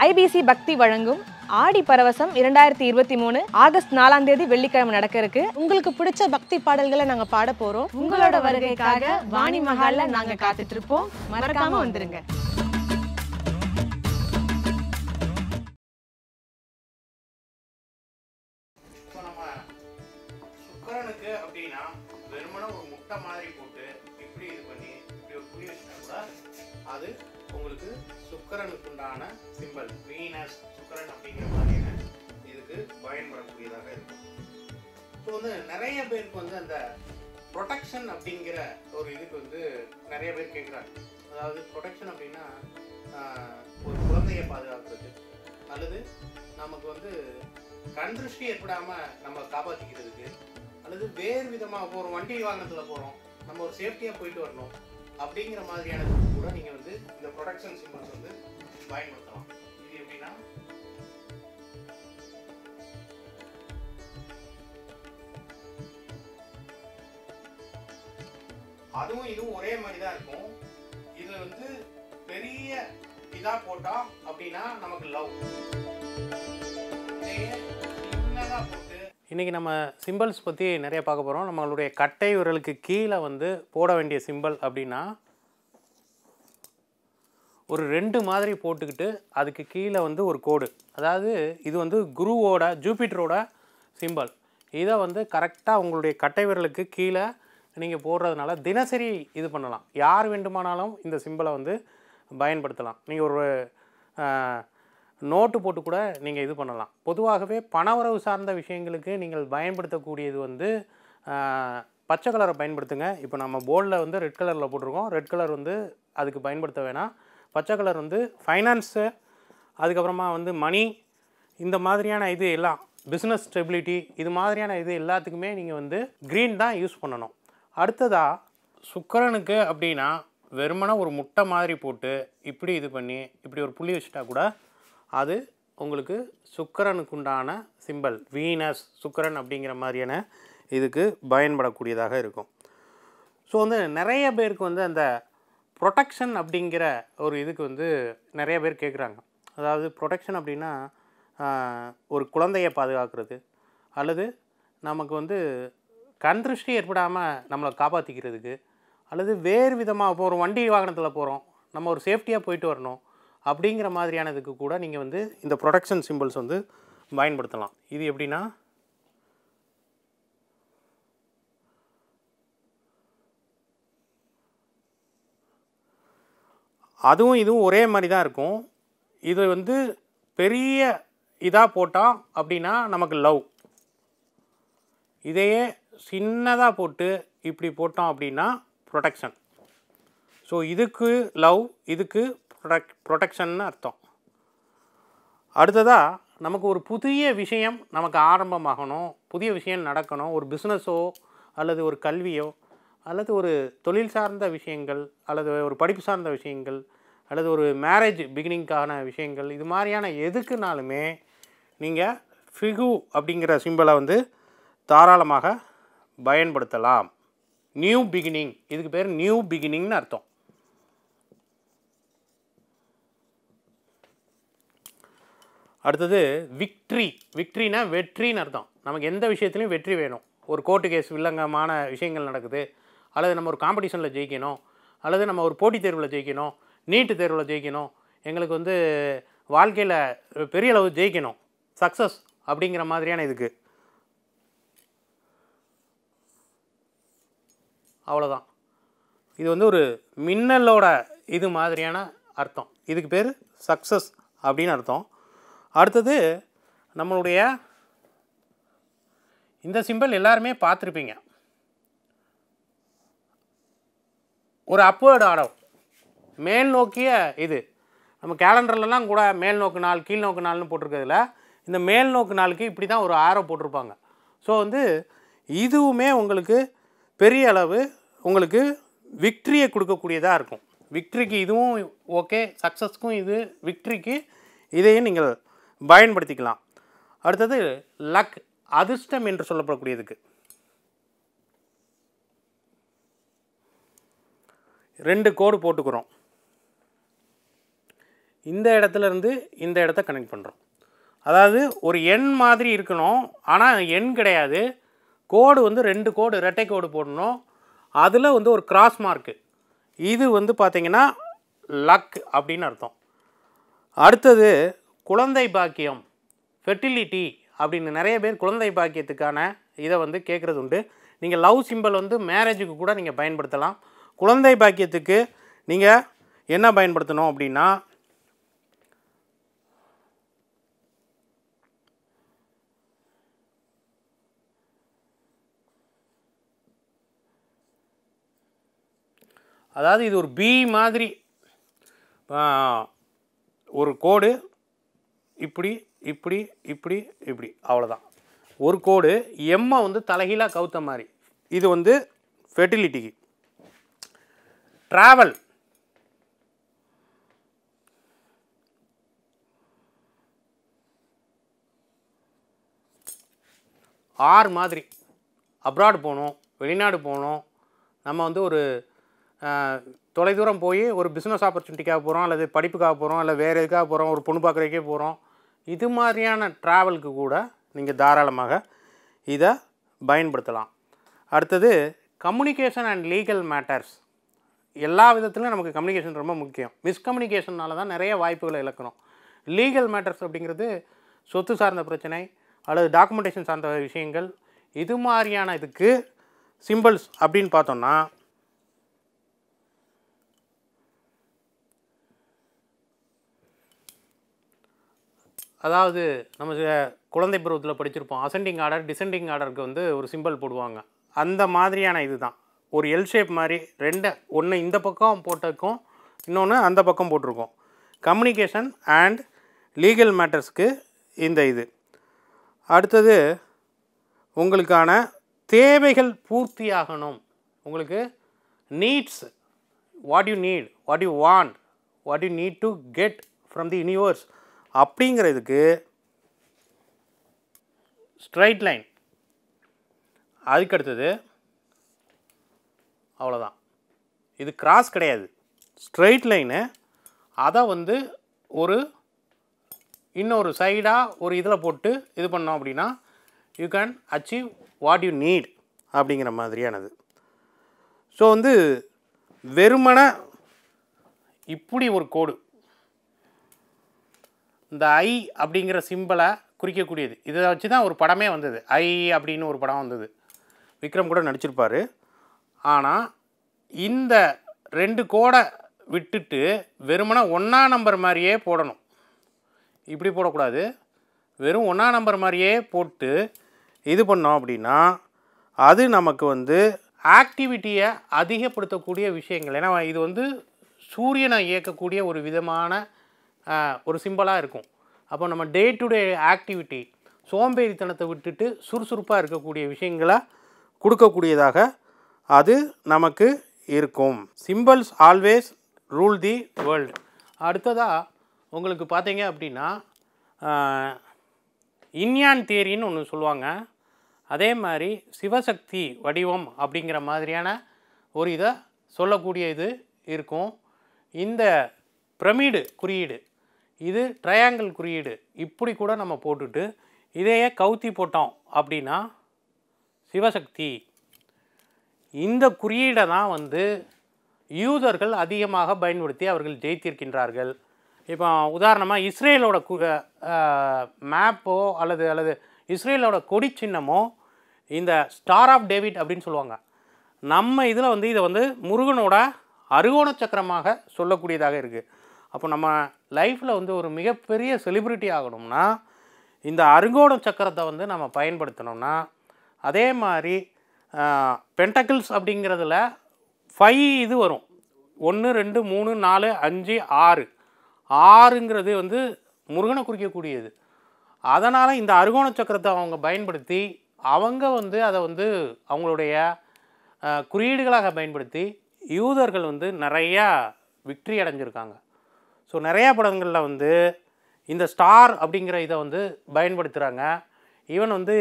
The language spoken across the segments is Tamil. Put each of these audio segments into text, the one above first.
ஐபிசி பக்தி வழங்கும் ஆடி பரவசம் இரண்டாயிரத்தி இருபத்தி மூணு ஆகஸ்ட் நாலாம் தேதி வெள்ளிக்கிழமை நடக்க இருக்கு உங்களுக்கு பிடிச்ச பக்தி பாடல்களை நாங்க பாட போறோம் உங்களோட வருகைக்காக வாணி மகால்ல நாங்க காத்துட்டு இருப்போம் மறக்காம வந்துருங்க இப்போ நம்ம சுக்கரனுக்கு அப்படின்னா வெறுமனே ஒரு முட்டை மாதிரி போட்டு இப்படி இது பண்ணி இப்படி ஒரு புளி வச்சுட்டா கூட அது உங்களுக்கு சுக்கரனுக்கு உண்டான சிம்பல் வீனஸ் சுக்கரன் அப்படிங்கிற மாதிரியான இதுக்கு பயன்படக்கூடியதாக இருக்கும் ஸோ வந்து நிறைய பேருக்கு வந்து அந்த ப்ரொடெக்ஷன் அப்படிங்கிற ஒரு இதுக்கு வந்து நிறைய பேர் கேட்குறாங்க அதாவது ப்ரொடெக்ஷன் அப்படின்னா ஆஹ், ஒரு குழந்தையை பாதுகாக்கிறது அல்லது நமக்கு வந்து கண் திருஷ்டி ஏற்படாம நம்ம காப்பாத்திக்கிறதுக்கு அல்லது வேறு விதமா இப்போ ஒரு வண்டி வாகனத்துல போறோம் நம்ம ஒரு சேஃப்டியா போயிட்டு வரணும் அப்படிங்கிற மாதிரியானதுக்கு கூட நீங்க வந்து இந்த ப்ரொடக்ஷன் சிம்பிள்ஸ் வந்து பயன்படுத்தலாம் இது எப்படின்னா அதுவும் இதுவும் ஒரே மாதிரி தான் இருக்கும் இது வந்து பெரிய இதா போட்டா அப்படின்னா நமக்கு லவ் சின்னதா போட்டு இன்னைக்கு நம்ம சிம்பிள்ஸ் பற்றி நிறைய பார்க்க போகிறோம் நம்மளுடைய கட்டை விரலுக்கு கீழே வந்து போட வேண்டிய சிம்பல் அப்படின்னா ஒரு ரெண்டு மாதிரி போட்டுக்கிட்டு அதுக்கு கீழே வந்து ஒரு கோடு அதாவது இது வந்து குருவோட ஜூபிட்டரோட சிம்பல் இதை வந்து கரெக்டாக உங்களுடைய கட்டை விரலுக்கு கீழே நீங்கள் போடுறதுனால தினசரி இது பண்ணலாம் யார் வேண்டுமானாலும் இந்த சிம்பலை வந்து பயன்படுத்தலாம் நீங்கள் ஒரு ஆஹ், நோட்டு போட்டு கூட நீங்கள் இது பண்ணலாம் பொதுவாகவே பணவரவு சார்ந்த விஷயங்களுக்கு நீங்கள் பயன்படுத்தக்கூடியது வந்து ஆஹ், பச்சை கலரை பயன்படுத்துங்க இப்போ நம்ம போர்டில் வந்து ரெட் கலரில் போட்டிருக்கோம் ரெட் கலர் வந்து அதுக்கு பயன்படுத்த வேணாம் பச்சை கலர் வந்து ஃபைனான்ஸு அதுக்கப்புறமா வந்து மணி இந்த மாதிரியான இது எல்லாம் பிஸ்னஸ் ஸ்டெபிலிட்டி இது மாதிரியான இது எல்லாத்துக்குமே நீங்கள் வந்து க்ரீன் தான் யூஸ் பண்ணணும் அடுத்ததாக சுக்கிரனுக்கு அப்படின்னா வெறுமனே ஒரு முட்டை மாதிரி போட்டு இப்படி இது பண்ணி இப்படி ஒரு புள்ளி வச்சுட்டா கூட அது உங்களுக்கு சுக்கிரனுக்கு உண்டான சிம்பல் வீனஸ் சுக்கிரன் அப்படிங்கிற மாதிரியான இதுக்கு பயன்படக்கூடியதாக இருக்கும் ஸோ வந்து நிறைய பேருக்கு வந்து அந்த ப்ரொடெக்ஷன் அப்படிங்கிற ஒரு இதுக்கு வந்து நிறைய பேர் கேட்குறாங்க அதாவது ப்ரொடெக்ஷன் அப்படின்னா ஆஹ், ஒரு குழந்தையை பாதுகாக்கிறது அல்லது நமக்கு வந்து கண் திருஷ்டி ஏற்படாமல் நம்மளை காப்பாற்றிக்கிறதுக்கு அல்லது வேறு விதமாக இப்போ ஒரு வண்டி வாகனத்தில் போகிறோம் நம்ம ஒரு சேஃப்டியாக போயிட்டு வரணும் அப்படிங்கிற மாதிரியானதுக்கு கூட நீங்கள் வந்து இந்த ப்ரொடெக்ஷன் சிம்பிள்ஸ் வந்து பயன்படுத்தலாம் இது எப்படின்னா அதுவும் இதுவும் ஒரே மாதிரி தான் இருக்கும் இது வந்து பெரிய இதாக போட்டால் அப்படின்னா நமக்கு லவ் இதையே சின்னதாக போட்டு இப்படி போட்டோம் அப்படின்னா ப்ரொடெக்ஷன் ஸோ இதுக்கு லவ் இதுக்கு ப்ரொடக் ப்ரொடெக்ஷன்னு அர்த்தம் அடுத்ததாக நமக்கு ஒரு புதிய விஷயம் நமக்கு ஆரம்பமாகணும் புதிய விஷயம் நடக்கணும் ஒரு பிஸ்னஸோ அல்லது ஒரு கல்வியோ அல்லது ஒரு தொழில் சார்ந்த விஷயங்கள் அல்லது ஒரு படிப்பு சார்ந்த விஷயங்கள் அல்லது ஒரு மேரேஜ் பிகினிங்க்கான விஷயங்கள் இது மாதிரியான எதுக்குனாலுமே நீங்கள் ஃபிகு அப்படிங்கிற சிம்பலை வந்து தாராளமாக பயன்படுத்தலாம் நியூ பிகினிங் இதுக்கு பேர் நியூ பிகினிங்னு அர்த்தம் அடுத்தது விக்ட்ரி விக்ட்ரினா வெற்றின்னு அர்த்தம் நமக்கு எந்த விஷயத்துலையும் வெற்றி வேணும் ஒரு கோர்ட்டு கேஸ் வில்லங்கமான விஷயங்கள் நடக்குது அல்லது நம்ம ஒரு காம்படிஷனில் ஜெயிக்கணும் அல்லது நம்ம ஒரு போட்டித் தேர்வில் ஜெயிக்கணும் நீட்டு தேர்வில் ஜெயிக்கணும் எங்களுக்கு வந்து வாழ்க்கையில் பெரிய அளவு ஜெயிக்கணும் சக்ஸஸ் அப்படிங்கிற மாதிரியான இதுக்கு அவ்வளோதான் இது வந்து ஒரு மின்னலோட இது மாதிரியான அர்த்தம் இதுக்கு பேர் சக்ஸஸ் அப்படின்னு அர்த்தம் அடுத்தது நம்மளுடைய இந்த சிம்பிள் எல்லாருமே பார்த்துருப்பீங்க ஒரு அப்வேர்டு ஆரோ மேல் நோக்கிய இது நம்ம கேலண்டர்லலாம் கூட மேல் நோக்கு நாள் கீழ் நோக்கு நாள்னு போட்டிருக்கிறதுல இந்த மேல் நோக்கு நாளுக்கு இப்படி தான் ஒரு ஆரோ போட்டிருப்பாங்க ஸோ வந்து இதுவுமே உங்களுக்கு பெரிய அளவு உங்களுக்கு விக்ட்ரியை கொடுக்கக்கூடியதாக இருக்கும் விக்ட்ரிக்கு இதுவும் ஓகே சக்ஸஸ்க்கும் இது விக்ட்ரிக்கு இதையும் நீங்கள் பயன்படுத்திக்கலாம் அடுத்தது லக் அதிர்ஷ்டம் என்று சொல்லப்படக்கூடியதுக்கு ரெண்டு கோடு போட்டுக்கிறோம் இந்த இடத்துல இருந்து இந்த இடத்த கனெக்ட் பண்ணுறோம் அதாவது ஒரு எண் மாதிரி இருக்கணும் ஆனால் எண் கிடையாது கோடு வந்து ரெண்டு கோடு ரெட்டை கோடு போடணும் அதில் வந்து ஒரு கிராஸ் மார்க்கு இது வந்து பார்த்திங்கன்னா லக் அப்படின்னு அர்த்தம் அடுத்தது குழந்தை பாக்கியம் ஃபெர்டிலிட்டி அப்படின்னு நிறைய பேர் குழந்தை பாக்கியத்துக்கான இதை வந்து கேட்குறது உண்டு நீங்கள் லவ் சிம்பல் வந்து மேரேஜுக்கு கூட நீங்கள் பயன்படுத்தலாம் குழந்தை பாக்கியத்துக்கு நீங்கள் என்ன பயன்படுத்தணும் அப்படின்னா அதாவது இது ஒரு பி மாதிரி ஆ, ஒரு கோடு இப்படி இப்படி இப்படி இப்படி அவ்வளோதான் ஒரு கோடு எம்மை வந்து தலைகீழாக கவுத்த மாதிரி இது வந்து ஃபெர்டிலிட்டிக்கு ட்ராவல் ஆர் மாதிரி அப்ராட் போகணும் வெளிநாடு போகணும் நம்ம வந்து ஒரு அஹ், தொலைதூரம் போய் ஒரு பிஸ்னஸ் ஆப்பர்ச்சுனிட்டிக்காக போகிறோம் அல்லது படிப்புக்காக போகிறோம் இல்லை வேறு எதுக்காக போகிறோம் ஒரு பொண்ணு பார்க்குறதுக்கே போகிறோம் இது மாதிரியான ட்ராவலுக்கு கூட நீங்கள் தாராளமாக இதை பயன்படுத்தலாம் அடுத்தது கம்யூனிகேஷன் அண்ட் லீகல் மேட்டர்ஸ் எல்லா விதத்துலையும் நமக்கு கம்யூனிகேஷன் ரொம்ப முக்கியம் மிஸ்கம்யூனிகேஷனால தான் நிறைய வாய்ப்புகளை இழக்கிறோம் லீகல் மேட்டர்ஸ் அப்படிங்கிறது சொத்து சார்ந்த பிரச்சனை அல்லது டாக்குமெண்டேஷன் சார்ந்த விஷயங்கள் இது மாதிரியான இதுக்கு சிம்பிள்ஸ் அப்படின்னு பார்த்தோம்னா அதாவது நம்ம ச- குழந்தை பருவத்தில் படிச்சிருப்போம் அசெண்டிங் ஆர்டர் டிசெண்டிங் ஆர்டருக்கு வந்து ஒரு சிம்பிள் போடுவாங்க அந்த மாதிரியான இதுதான் ஒரு எல் ஷேப் மாதிரி ரெண்டு ஒன்று இந்த பக்கம் போட்டிருக்கோம் இன்னொன்று அந்த பக்கம் போட்டிருக்கோம் கம்யூனிகேஷன் அண்ட் லீகல் மேட்டர்ஸ்க்கு இந்த இது அடுத்தது உங்களுக்கான தேவைகள் பூர்த்தியாகணும் உங்களுக்கு needs what you need what you want what you need to get from the universe அப்படிங்கிறதுக்கு ஸ்ட்ரைட் லைன் அதுக்கு அடுத்தது அவ்வளோதான் இது கிராஸ் கிடையாது ஸ்ட்ரைட் லைனு அதை வந்து ஒரு இன்னொரு சைடாக ஒரு இதில் போட்டு இது பண்ணோம் அப்படின்னா you can achieve what you need அப்படிங்கிற மாதிரியானது ஸோ வந்து வெறுமன இப்படி ஒரு கோடு இந்த ஐ அப்படிங்கிற சிம்பிளை குறிக்கக்கூடியது இதை வச்சு தான் ஒரு படமே வந்தது ஐ அப்படின்னு ஒரு படம் வந்தது விக்ரம் கூட நடிச்சிருப்பார் ஆனால் இந்த ரெண்டு கோடை விட்டுட்டு வெறுமனே ஒன்றா நம்பர் மாதிரியே போடணும் இப்படி போடக்கூடாது வெறும் ஒன்றா நம்பர் மாதிரியே போட்டு இது பண்ணோம் அப்படின்னா அது நமக்கு வந்து ஆக்டிவிட்டியை அதிகப்படுத்தக்கூடிய விஷயங்கள் ஏன்னா இது வந்து சூரியனை இயக்கக்கூடிய ஒரு விதமான ஆஹ், ஒரு சிம்பிளாக இருக்கும் அப்போ நம்ம டே டு டே ஆக்டிவிட்டி சோம்பேறித்தனத்தை விட்டுட்டு சுறுசுறுப்பாக இருக்கக்கூடிய விஷயங்களை கொடுக்கக்கூடியதாக அது நமக்கு இருக்கும் simples always rule the world அடுத்ததாக உங்களுக்கு பார்த்தீங்க அப்படின்னா ஆஹ், இன்யான் தியரின்னு ஒன்று சொல்லுவாங்க அதே மாதிரி சிவசக்தி வடிவம் அப்படிங்கிற மாதிரியான ஒரு இதை சொல்லக்கூடிய இது இருக்கும் இந்த பிரமிடு குறியீடு இது ட்ரையாங்கிள் குறியீடு இப்படி கூட நம்ம போட்டுட்டு இதையே கவுத்தி போட்டோம் அப்படின்னா சிவசக்தி இந்த குறியீடை தான் வந்து யூதர்கள் அதிகமாக பயன்படுத்தி அவர்கள் ஜெயித்திருக்கின்றார்கள் இப்போ உதாரணமாக இஸ்ரேலோட கு மேப்போ அல்லது அல்லது இஸ்ரேலோட கொடி சின்னமோ இந்த ஸ்டார் ஆஃப் டேவிட் அப்படின்னு சொல்லுவாங்க நம்ம இதில் வந்து இதை வந்து முருகனோட அருகோண சக்கரமாக சொல்லக்கூடியதாக இருக்குது அப்போ நம்ம லைஃப்பில் வந்து ஒரு மிகப்பெரிய செலிப்ரிட்டி ஆகணும்னா இந்த அருங்கோண சக்கரத்தை வந்து நம்ம பயன்படுத்தணும்னா அதே மாதிரி பென்டக்கிள்ஸ் அப்படிங்கிறதுல ஃபைவ் இது வரும் ஒன்று ரெண்டு மூணு நாலு அஞ்சு ஆறு ஆறுங்கிறது வந்து முருகனை குறிக்கக்கூடியது அதனால் இந்த அருகோண சக்கரத்தை அவங்க பயன்படுத்தி அவங்க வந்து அதை வந்து அவங்களுடைய அஹ், குறியீடுகளாக பயன்படுத்தி யூதர்கள் வந்து நிறையா விக்ட்ரி அடைஞ்சிருக்காங்க ஸோ நிறையா படங்களில் வந்து இந்த ஸ்டார் அப்படிங்கிற இதை வந்து பயன்படுத்துகிறாங்க ஈவன் வந்து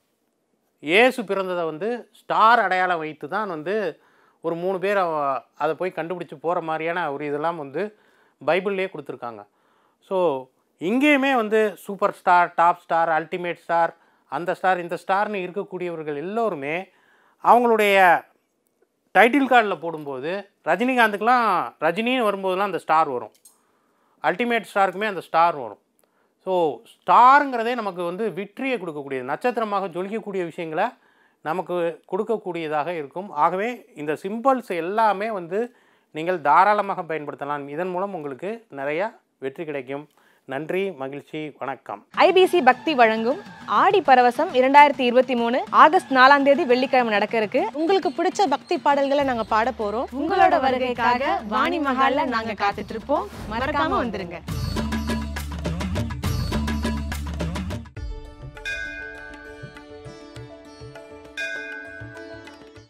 இயேசு பிறந்ததை வந்து ஸ்டார் அடையாளம் வைத்து தான் வந்து ஒரு மூணு பேர் அவ- அதை போய் கண்டுபிடிச்சு போகிற மாதிரியான ஒரு இதெல்லாம் வந்து பைபிள்லேயே கொடுத்துருக்காங்க ஸோ இங்கேயுமே வந்து super star top star ultimate star அந்த ஸ்டார் இந்த ஸ்டார்னு இருக்கக்கூடியவர்கள் எல்லோருமே அவங்களுடைய டைட்டில் கார்டில் போடும்போது ரஜினிகாந்துக்கெலாம் ரஜினின்னு வரும்போதெல்லாம் அந்த ஸ்டார் வரும் அல்டிமேட் ஸ்டாருக்குமே அந்த ஸ்டார் வரும் ஸோ ஸ்டாருங்கிறதே நமக்கு வந்து வெற்றியை கொடுக்கக்கூடியது நட்சத்திரமாக ஜொலிக்கக்கூடிய விஷயங்களை நமக்கு கொடுக்கக்கூடியதாக இருக்கும் ஆகவே இந்த சிம்பிள்ஸ் எல்லாமே வந்து நீங்கள் தாராளமாக பயன்படுத்தலாம் இதன் மூலம் உங்களுக்கு நிறையா வெற்றி கிடைக்கும் நன்றி மகிழ்ச்சி வணக்கம் ஐபிசி பக்தி வழங்கும் ஆடி பரவசம் இரண்டாயிரத்தி இருபத்தி மூணு ஆகஸ்ட் நாலாம் தேதி வெள்ளிக்கிழமை நடக்க இருக்கு உங்களுக்கு பிடிச்ச பக்தி பாடல்களை நாங்க பாட போறோம் உங்களோட வருகைக்காக வாணி மகால்ல நாங்க காத்துட்டு இருப்போம் மறக்காம வந்துருங்க